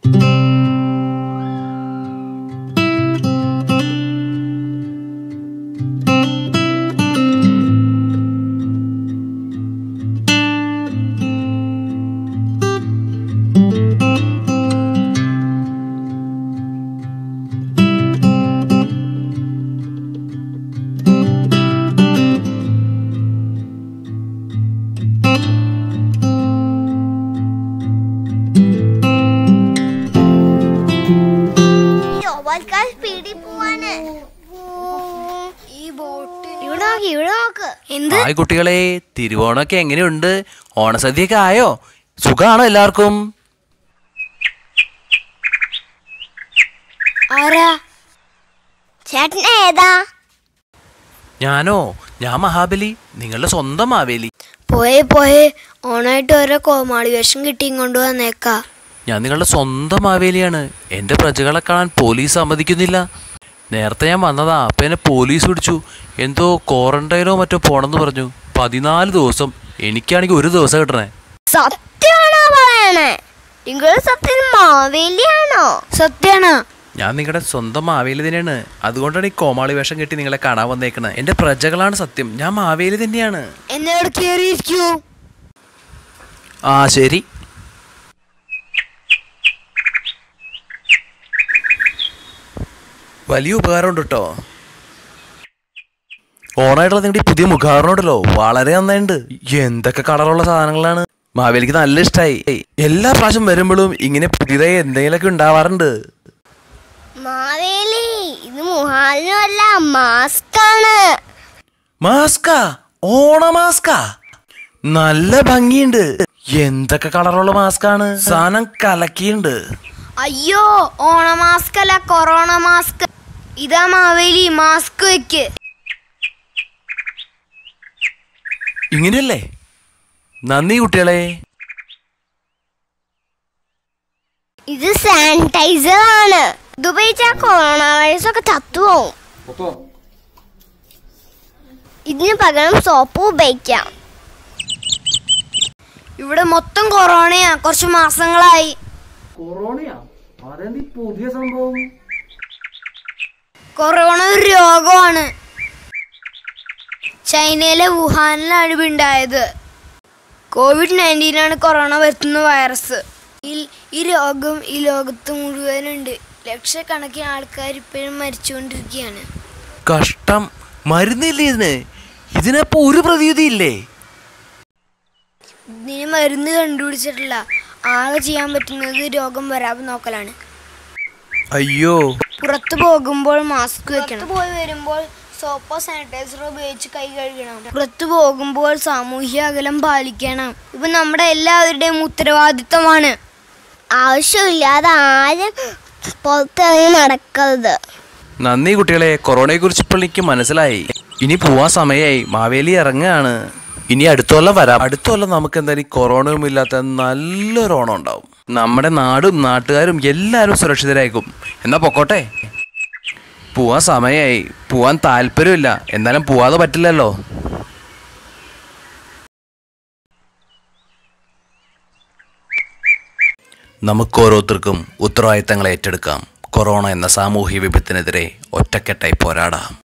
വൽക്കാൽ സ്പീഡിൽ പോവാന് ഈ ബോട്ട് ഇവിടെ നോക്ക് ഇവിടെ നോക്ക് എന്ത് ഹായ് കുട്ടികളെ തിരുവോണമൊക്കെ എങ്ങനെയുണ്ട് ഓണസദ്യയൊക്കെ ആയോ സുഖാണോ എല്ലാവർക്കും ആരാ ചേട്ടൻ ഏതാ ഞാനോ ഞാൻ മഹാബലി നിങ്ങളുടെ സ്വന്തം മാവേലി പോയെ പോയെ ഓണായിട്ട് ഓരോ കോമാളി വേഷം കിട്ടി ഇങ്ങോട്ട് വന്നേക്കാ ഞാൻ നിങ്ങളുടെ സ്വന്തം മാവേലിയാണ് എൻ്റെ പ്രജകളെ കാണാൻ പോലീസ് സമ്മതിക്കുന്നില്ല നേരത്തെ ഞാൻ വന്നതാ അപ്പൊ എന്നെ പോലീസ് പിടിച്ചു എന്തോ ക്വാറന്റൈനോ മറ്റോ പോണെന്ന് പറഞ്ഞു പതിനാല് ദിവസം എനിക്കാണെങ്കിൽ ഒരു ദിവസം കിട്ടണേ സത്യമാണോ പറയണേ നിങ്ങൾ സത്യം മാവേലിയാണോ സത്യാണ് ഞാൻ നിങ്ങളുടെ സ്വന്തം മാവേലി തന്നെയാണ് അതുകൊണ്ടാണ് ഈ കോമാളി വേഷം കെട്ടി നിങ്ങളെ കാണാൻ വന്നേക്കണത് എൻ്റെ പ്രജകളാണ് സത്യം ഞാൻ മാവേലി തന്നെയാണ് എന്നോട് കേറിയിരിക്കൂ ആ ശരി വലിയ ഉപകാരമുണ്ട് കേട്ടോ ഓണായിട്ടുള്ള നിങ്ങളുടെ ഈ പുതിയ മുഖാറിനോടല്ലോ വളരെ നന്നായിട്ടുണ്ട് എന്തൊക്കെ കളറുള്ള സാധനങ്ങളാണ് മാവേലിക്ക് നല്ല ഇഷ്ടമായി എല്ലാ പ്രാവശ്യം വരുമ്പോഴും ഇങ്ങനെ പുതിയതായി എന്തെങ്കിലുമൊക്കെ ഉണ്ടാവാറുണ്ട് മാവേലി ഇത് മുഹാലിനല്ല മാസ്ക് ആണ് മാസ്കാ ഓണ മാസ്കാ നല്ല ഭംഗിയുണ്ട് എന്തൊക്കെ കളറുള്ള മാസ്കാണ് സാധനം കലക്കിയുണ്ട് അയ്യോ ഓണ മാസ്ക് അല്ല കൊറോണ മാസ്ക് ഇതാ മാവേലി മാസ്ക് വെക്ക് ഇങ്ങനെയല്ലേ നന്ദി കുട്ടികളെ ഇത് സാനിറ്റൈസർ ആണ് ഇത് ഉപയോഗിച്ചാൽ കൊറോണ വൈറസ് ഒക്കെ ചത്തുപോകും ഇതിന് പകരം സോപ്പ് ഉപയോഗിക്കാം ഇവിടെ മൊത്തം കൊറോണയാ കുറച്ച് മാസങ്ങളായി കൊറോണയാ അതെന്ത് പുതിയ സംഭവം കൊറോണ ഒരു രോഗമാണ് ചൈനയിലെ വുഹാനിലാണ് ഇത് ഉണ്ടായത് കോവിഡ് നയൻറ്റീനാണ് കൊറോണ വരുത്തുന്ന വൈറസ് ഈ- ഈ രോഗം ഈ ലോകത്ത് മുഴുവനുണ്ട് ലക്ഷക്കണക്കിന് ആൾക്കാർ ഇപ്പോഴും മരിച്ചുകൊണ്ടിരിക്കുകയാണ് കഷ്ടം മരുന്നില്ലേ ഇതിന് ഇതിനപ്പോ ഒരു പ്രതിവിധിയില്ലേ ഇതിന് മരുന്ന് കണ്ടുപിടിച്ചിട്ടില്ല ആകെ ചെയ്യാൻ പറ്റുന്നത് രോഗം വരാതെ നോക്കലാണ് അയ്യോ പുറത്തു പോകുമ്പോൾ മാസ്ക് വെക്കണം പോയി വരുമ്പോൾ സോപ്പോ സാനിറ്റൈസറോ ഉപയോഗിച്ച് കൈ കഴുകണം പുറത്തു പോകുമ്പോൾ സാമൂഹ്യ അകലം പാലിക്കണം ഇപ്പൊ നമ്മുടെ എല്ലാവരുടെയും ഉത്തരവാദിത്തമാണ് ആവശ്യമില്ലാതെ ആരും പുറത്തിറങ്ങി നടക്കരുത് നന്ദി കുട്ടികളെ കൊറോണയെ കുറിച്ച് ഇപ്പോൾ എനിക്ക് മനസ്സിലായി ഇനി പോവാൻ സമയമായി മാവേലി ഇറങ്ങുകയാണ് ഇനി അടുത്തോളം വരാം അടുത്തോളം നമുക്ക് എന്തായാലും കൊറോണയും ഇല്ലാത്ത നല്ലൊരു ഓണം ഉണ്ടാവും നമ്മുടെ നാടും നാട്ടുകാരും എല്ലാവരും സുരക്ഷിതരായിരിക്കും എന്നാ പൊക്കോട്ടെ പോവാൻ സമയമായി പോവാൻ താല്പര്യമില്ല എന്നാലും പോവാതെ പറ്റില്ലല്ലോ നമുക്ക് ഓരോരുത്തർക്കും ഉത്തരവാദിത്തങ്ങൾ ഏറ്റെടുക്കാം കൊറോണ എന്ന സാമൂഹ്യ വിപത്തിനെതിരെ ഒറ്റക്കെട്ടായി പോരാടാം